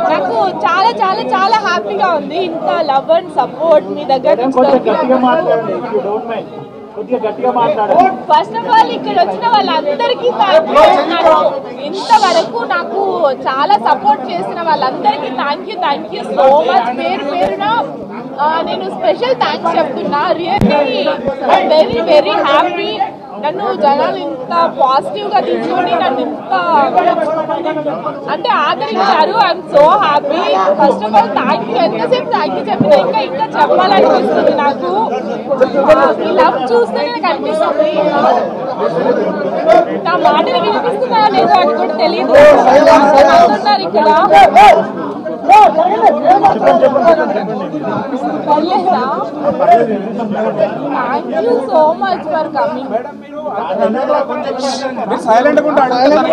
నాకు చాలా చాలా చాలా హ్యాపీగా ఉంది ఇంత లవ్ అండ్ సపోర్ట్ మీ దగ్గర నుంచి కొంచెం గట్టిగా దొరికినందుకు. మాట్లాడండి if you don't mind. కొద్దిగా గట్టిగా మాట్లాడండి ఫస్ట్ ఆఫ్ ఆల్ ఇక్కడ వచ్చిన వాళ్ళందరికీ థ్యాంక్ యూ నాకు ఇంతవరకు నాకు చాలా సపోర్ట్ చేసిన వాళ్ళందరికీ thank you thank you so much పేరు పేరున ఆ, నేను స్పెషల్ థ్యాంక్స్ చెప్తున్నా రియల్లీ వెరీ వెరీ హ్యాపీ నన్ను జనాలు ఇంత పాజిటివ్ గా తీసుకొని నన్ను ఇంత అంటే ఆదరించారు I'm so happy first of all thank you ఎంతసేపు థ్యాంక్ యూ చెప్పినా ఇంకా ఇంకా చెప్పాలనిపిస్తుంది నాకు ఈ లవ్ చూస్తే నాకు అనిపిస్తుంది నా మాటలు వినిపిస్తున్నా లేదో అని కూడా తెలియదు అంటున్నారు ఇక్కడ పర్లేదా thank you so much for coming silent గా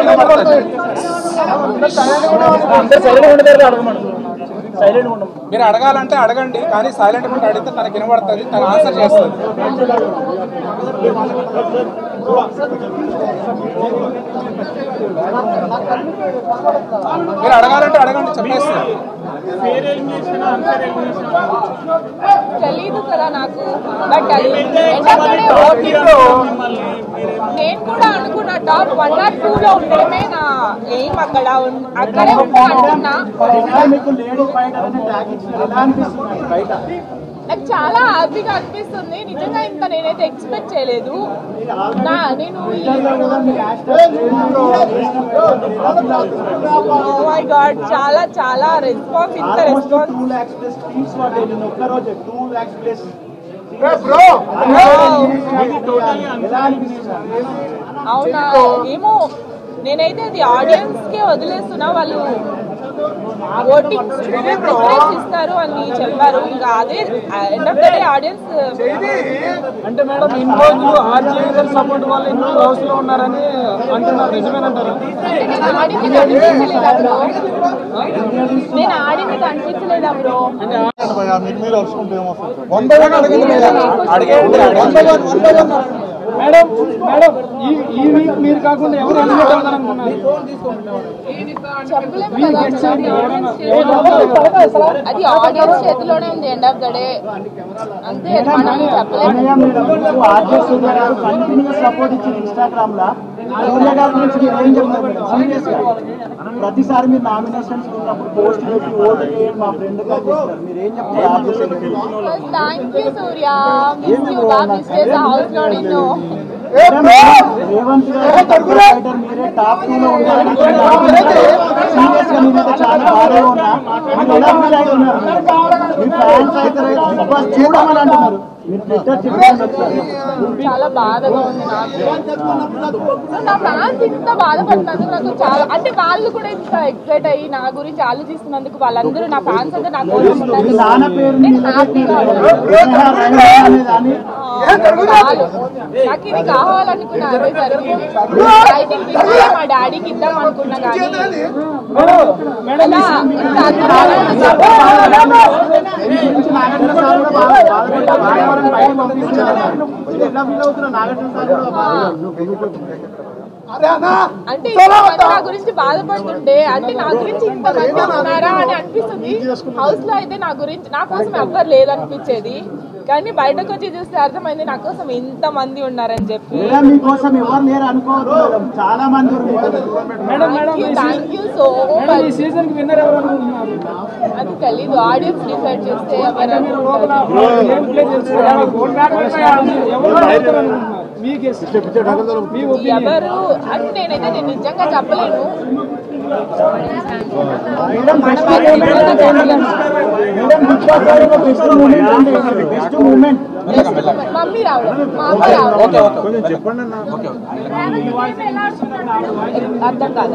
సైలెంట్ ఉండదు మీరు అడగాలంటే అడగండి కానీ సైలెంట్ గా అడిగితే తనకి వినబడుతుంది తను ఆన్సర్ చేస్తుంది మీరు అడగాలంటే అడగండి చెప్పేస్తారు తెలీదు కదా నాకు బట్ అది end of the day voting లో నేను కూడా అనుకున్నా టాప్ వన్ నాట్ టూ లో ఉండడమే నా ఎయిమ్ అక్కడ ఉన్- అక్కడే ఉంటా అనుకున్నా మీకు లేడీ ఫైటర్ అనే ట్యాగ్ ఇచ్చిన ఎలా అనిపిస్తుంది బయట నాకు చాలా హ్యాపీగా అనిపిస్తుంది నిజంగా ఇంత నేనైతే ఎక్స్పెక్ట్ చేయలేదు నా నేను మై గాడ్ చాలా చాలా రెస్పాన్స్ ఇంత response two lakhs plus tweets వాడే నేను ఒక్క రోజు టూ ల్యాక్స్ ప్లస్ ఎలా అనిపిస్తుంది అవునా ఏమో నేనైతే అది ఆడియన్స్ కే వదిలేస్తున్నా వాళ్ళు ఓటింగ్ ప్రిఫరెన్స్ ఇస్తారు అని చెప్పారు ఇంకా అదే end of the day audience అంటే మేడం ఇన్ని రోజులు ఆర్జీవీ గారి సపోర్ట్ వల్ల ఇన్ని రోజులు హౌస్ లో ఉన్నారని అంటున్నారు నిజమేనంటారు నేను ఆడింది కనిపించలేదా బ్రో నేను ఆడింది కనిపించలేదా బ్రో వన్ బై వన్ అడిగింది మేడం మేడం ఈ ఈ వీక్ మీరు కాకుండా ఎవరు ఎలిమినేట్ అవుతారనుకున్నారు చెప్పలేము కదా అది ఆడియన్స్ చేతిలోనే ఉంది ఎండ్ ఆఫ్ ద డే అంతే మనం చెప్పలేము అన్నయ్య madam RJ Surya garu continues support ఇచ్చింది ఇన్స్టాగ్రామ్ లా సూర్య గారి గురించి మీరు ఏం చెప్తారు మేడం సీరియస్ గా ప్రతిసారి మీరు నామినేషన్స్ ఉన్నప్పుడు పోస్ట్ పెట్టి ఓటు చేయండి మా ఫ్రెండ్ గా చేస్తారు మీరు ఏం చెప్తారు ఆర్జే సూర్య గారికి? Thank you Surya miss you గా మిస్ చేసా హౌస్ లో నిన్ను రేవంత్ గారు ఫైటర్ మీరే టాప్ టూ లో ఉన్నారని సీరియస్ గా నేనైతే చాలా బాగా ఉన్నా మీరు ఎలా ఫీల్ అవుతున్నారు మీ ఫ్యాన్స్ అయితే బిగ్ బాస్ చూడమని అంటున్నారు మీరు ట్విట్టర్ చెప్పండి ఒకసారి. చాలా బాధగా ఉంది నాకు సో నా ఫ్యాన్స్ ఇంత బాధపడుతున్నందుకు నాకు చాలా అంటే వాళ్ళు కూడా ఇంత ఎక్సైట్ అయ్యి నా గురించి ఆలోచిస్తున్నందుకు వాళ్ళందరూ నా ఫ్యాన్స్ అంతా నా కోసం మీ ఉన్నందుకు నాన్న పేరు నేను హ్యాపీగా ఉన్నాను స్నేహ రైనా అనేదాన్ని చాలు నాకు ఇది కావాలనుకున్నా అదే సరే ఐ థింక్ మా డాడీకి ఇద్దాం అనుకున్నా కానీ అలా ఇంత దీని గురించి నాగార్జున సార్ కూడా బాగా బాధపడ్డారు. బాధపడని బయటకు పంపిస్తున్నారు. మీరు ఎట్లా ఫీల్ అవుతున్నారు నాగార్జున సార్ కూడా బాగా అంటే ఇంతమంది నా గురించి బాధపడుతుంటే అంటే నా గురించి ఇంతమంది ఉన్నారా అని అనిపిస్తుంది హౌస్ లో అయితే నా గురించి నా కోసం ఎవ్వరు లేదనిపించేది కానీ బయటకు వచ్చి చూస్తే అర్థమైంది నా కోసం ఇంత మంది ఉన్నారని చెప్పి మేడం మీకోసం ఎవరు లేరు అనుకోవద్దు మేడం చాలా మంది ఉన్నారు madam madam thank you so madam ఈ మచ్ సీజన్ కి విన్నర్ ఎవరు అనుకుంటున్నారు అది తెలీదు ఆడియన్స్ డిసైడ్ చేస్తే ఎవరు లోపల అనుకుంటారు. గేమ్ ప్లే తెలుసు ఎవరు అవుతారు అనుకుంటున్నారు మీ గెస్ మీ ఒపీనియన్ ఎవరు అని నేనైతే నేను నిజంగా చెప్పలేను madam best moment madam Bigg Boss లో బెస్ట్ మూమెంట్ అండి బెస్ట్ మూమెంట్ మమ్మీ రావడం మా అమ్మ రావడం కొంచెం చెప్పండి అన్న అర్థం కాదు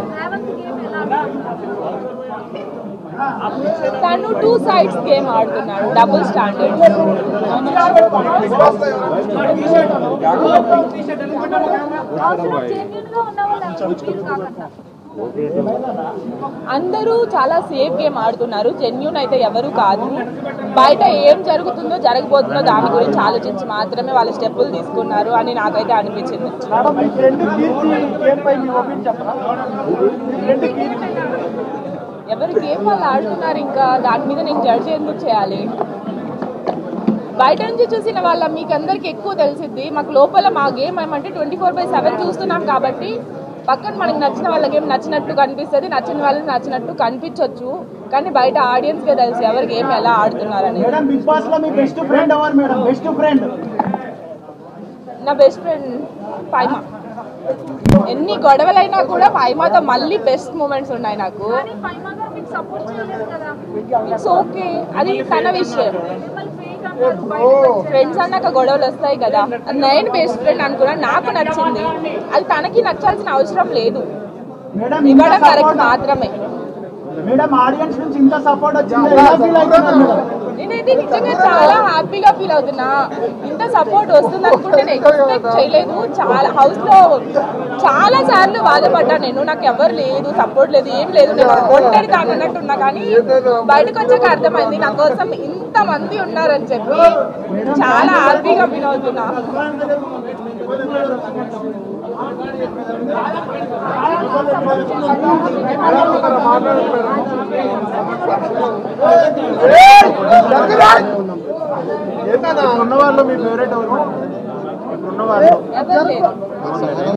తను టూ సైడ్స్ గేమ్ ఆడుతున్నాడు డబుల్ స్టాండర్డ్ అందరూ చాలా సేఫ్ గేమ్ ఆడుతున్నారు జెన్యున్ అయితే ఎవరు కాదు బయట ఏం జరుగుతుందో జరగబోతుందో దాని గురించి ఆలోచించి మాత్రమే వాళ్ళ స్టెప్పులు తీసుకున్నారు అని నాకైతే అనిపించింది మేడం మీ ఫ్రెండ్ కీర్తి గేమ్ పై మీ ఒపీనియన్ చెప్పరా మీ ఫ్రెండ్ కీర్తి ఎవరి గేమ్ వాళ్ళు ఆడుతున్నారు ఇంకా దాని మీద నేను జడ్జ్ ఎందుకు చేయాలి బయట నుంచి చూసిన వాళ్ళ మీకు అందరికి ఎక్కువ తెలిసిద్ది మాకు లోపల మా గేమ్ ఏమంటే ట్వంటీ ఫోర్ బై సెవెన్ చూస్తున్నాం కాబట్టి పక్కన మనకి నచ్చిన వాళ్ళ గేమ్ నచ్చినట్టు కనిపిస్తుంది నచ్చిన వాళ్ళకి నచ్చినట్టు కనిపించవచ్చు కానీ బయట ఆడియన్స్కే తెలుసు ఎవరి గేమ్ ఎలా ఆడుతున్నారని మేడం బిగ్ బాస్ లో మీ బెస్ట్ ఫ్రెండ్ ఎవరు మేడం బెస్ట్ ఫ్రెండ్ నా బెస్ట్ ఫ్రెండ్ పైమా ఎన్ని గొడవలైనా కూడా పైమాతో మళ్ళీ బెస్ట్ మూమెంట్స్ ఉన్నాయి నాకు ఇట్స్ ఓకే అది తన విషయం ఫ్రెండ్స్ అన్నాక గొడవలు వస్తాయి కదా అది నేను బెస్ట్ ఫ్రెండ్ అనుకున్నా నాకు నచ్చింది అది తనకి నచ్చాల్సిన అవసరం లేదు మేడం ఇంత ఇవ్వడం కరెక్ట్ సపోర్ట్ మాత్రమే మేడం ఆడియన్స్ నుంచి ఇంత సపోర్ట్ వచ్చింది ఎలా ఫీల్ అవుతున్నారు మేడం నేనైతే నిజంగా చాలా హ్యాపీగా ఫీల్ అవుతున్నా ఇంత సపోర్ట్ వస్తుంది అనుకుంటే నేను ఎక్స్పెక్ట్ చేయలేదు చాలా హౌస్ లో చాలా సార్లు బాధపడ్డా నేను నాకు ఎవరు లేదు సపోర్ట్ లేదు ఏం లేదు నేను ఒంటరి కానన్నట్టు ఉన్నా కానీ బయటకు వచ్చాక అర్థమైంది నా కోసం ఇంత మంది ఉన్నారని చెప్పి చాలా హ్యాపీగా ఫీల్ అవుతున్నా ఉన్న వాళ్ళు మీ ఫేవరెట్ ఎవరు ఉన్న వాళ్ళు ఎవరు లేరు